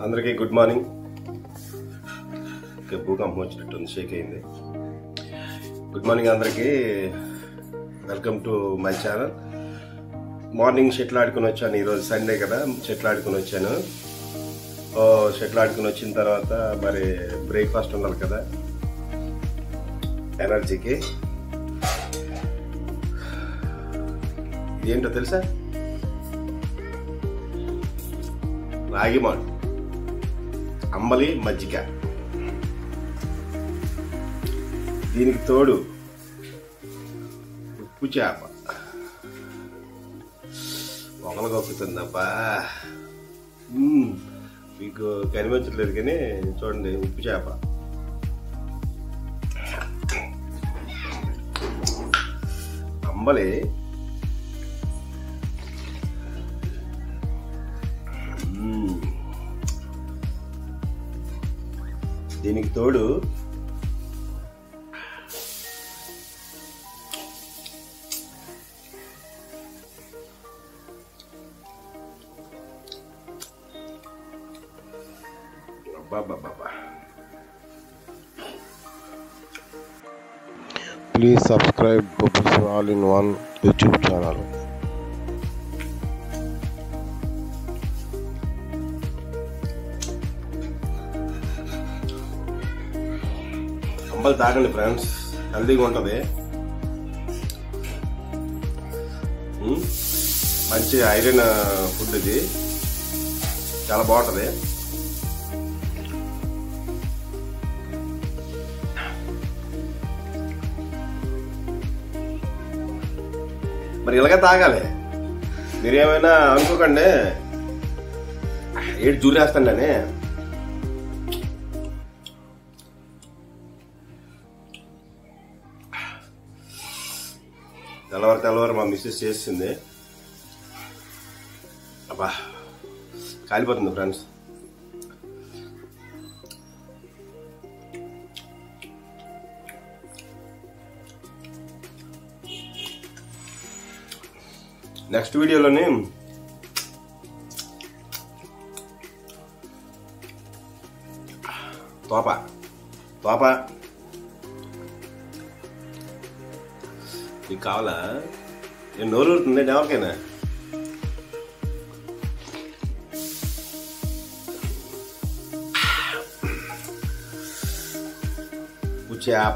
అందరికీ good morning okay భూకంపం వచ్చినట్టుంది షేక్ అయింది గుడ్ మార్నింగ్ అందరికీ welcome to my channel morning shuttle ఆడుకుని వచ్చాను ఈరోజు సండే కదా షెటిల్ ఆడుకుని వచ్చాను ఓ షెటిల్ ఆడుకుని వచ్చిన తర్వాత మరి బ్రేక్ఫాస్ట్ ఉండాలి కదా ఎనర్జీకి ఇదేంటో తెలుసా రాగి మాల్ట్ అంబలి మజ్జిగ దీనికి తోడు ఉప్పు చేప పొగలగొక్కుతుందబ్బా మ్మ్. మీకు కనిపించట్లేదు కానీ చూడండి ఉప్పు చేప అంబలి మ్మ్. దీనికి తోడు అబ్బాబ్బాబ్బా Please subscribe Bubbles All in One YouTube channel. అంబలి తాగండి ఫ్రెండ్స్ హెల్తీగా ఉంటుంది మ్మ్. మంచి ఐరన్ ఫుడ్ ఇది చాలా బాగుంటుంది మరి ఇలాగే తాగాలి మీరేమైనా అనుకోకండి ఏడు జూరేస్తాండి తెల్లవారు తెల్లవారు మా మిస్సెస్ చేసింది అబ్బా కాలిపోతుంది ఫ్రెండ్స్ నెక్స్ట్ వీడియోలోని తోప తోప నీకు కావాలా నేను నోరు ఊరుతుంది ఎవరికైనా చేప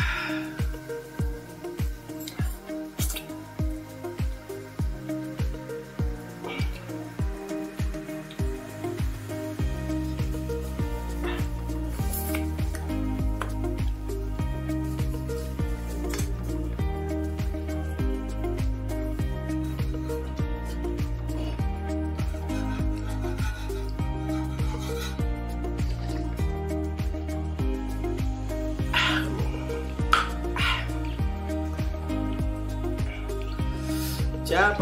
చేప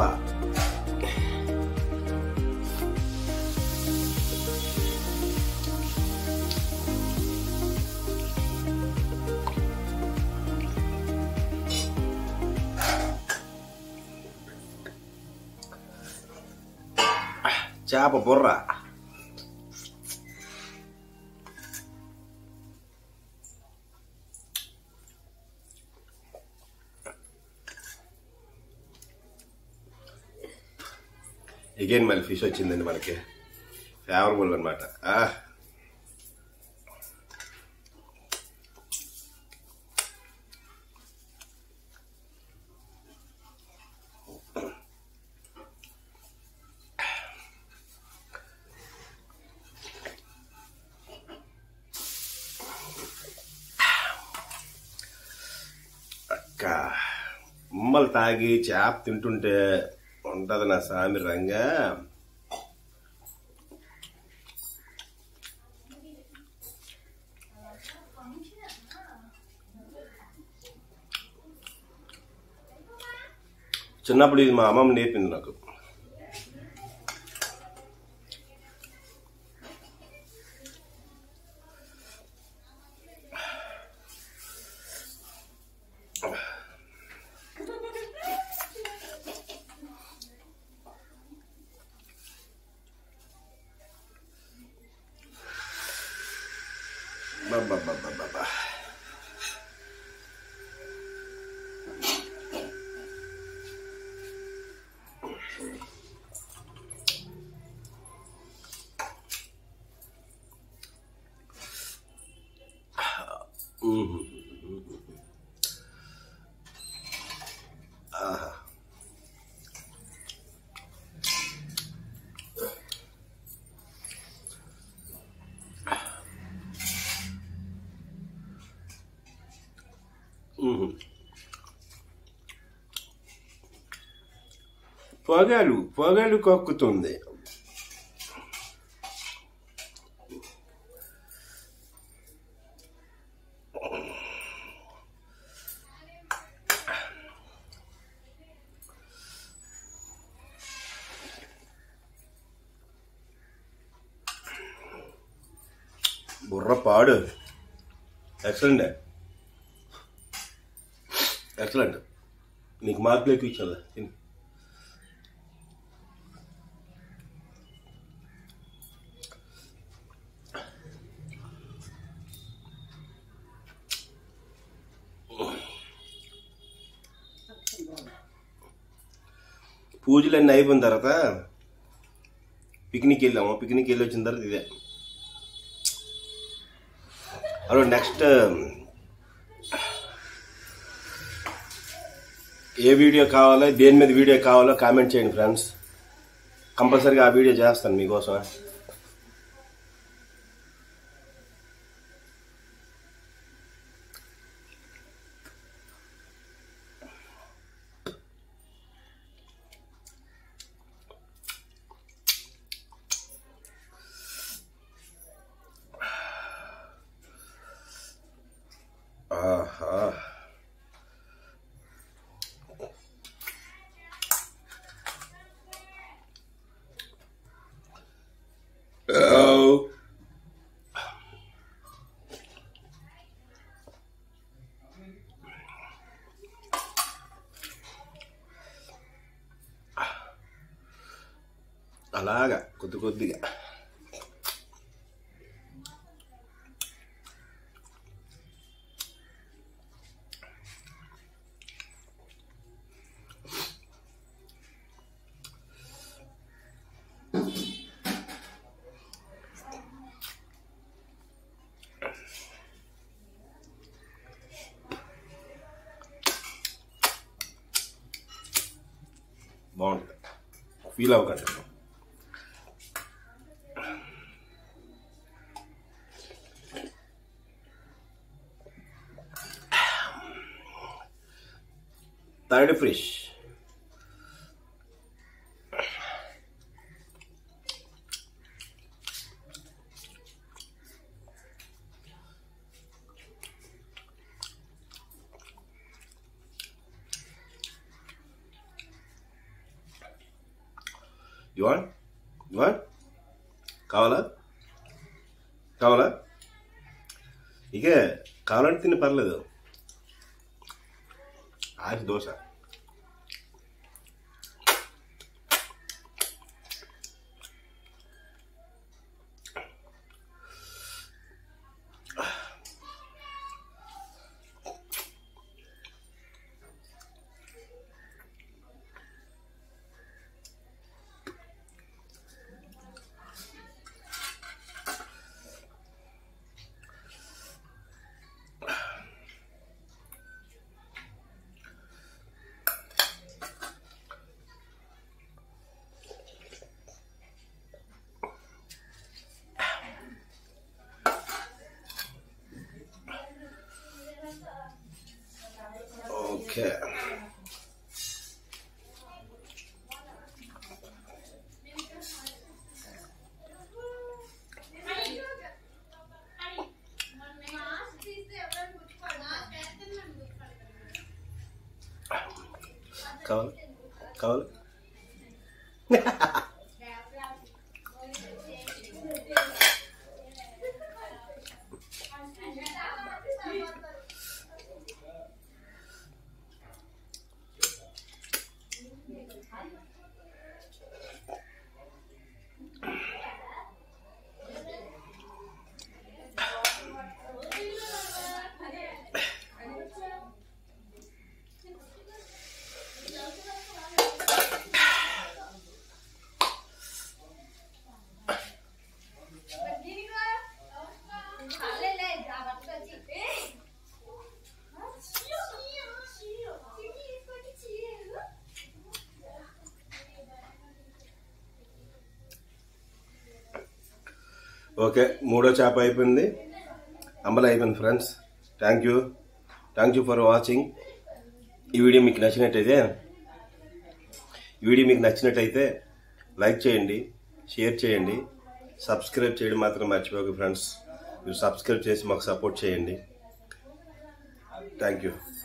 చేప బుర్ర అగైన్ మళ్ళీ ఫిష్ వచ్చిందండి మనకి ఫేవరబుల్ అనమాట అక్క ఉమ్మలు తాగి చేప తింటుంటే ఉంటది నా సామి రంగా చిన్నప్పుడు ఇది మా అమ్మమ్మ నేర్పింది నాకు మ్మ్. ఆహా మ్మ్. పొగలు పొగలు కక్కుతుంది బుర్ర పాడు ఎక్సలెంట్ ఎక్సలెంట్ నీకు మార్కులు ఎక్కువ ఇచ్చాను తిను. పూజలన్నీ అయిపోయిన తర్వాత పిక్నిక్ వెళ్ళాము పిక్నిక్ వెళ్ళి వచ్చిన తర్వాత ఇదే హలో నెక్స్ట్ ఏ వీడియో కావాలో దేని మీద వీడియో కావాలో కామెంట్ చేయండి ఫ్రెండ్స్ కంపల్సరీగా ఆ వీడియో చేస్తాను మీకోసం ఆహా Oh. అలాగా కొద్ది కొద్దిగా బాగుంటుంది ఫీల్ అవ్వకండి థర్డ్ ఫిష్ యువన్ యువన్ కావాలా కావాలా ఇక కావాలంటే తిని పర్లేదు ఆశ దోశ ఓకే కావాలి కావాలి ఓకే మూడో చేప అయిపోయింది అంబలు అయిపోయింది friends thank you thank you for watching ఈ వీడియో మీకు నచ్చినట్టయితే ఈ వీడియో మీకు నచ్చినట్టయితే లైక్ చేయండి షేర్ చేయండి సబ్స్క్రైబ్ చేయడం మాత్రం మర్చిపోక ఫ్రెండ్స్ మీరు సబ్స్క్రైబ్ చేసి మాకు సపోర్ట్ చేయండి థ్యాంక్ యూ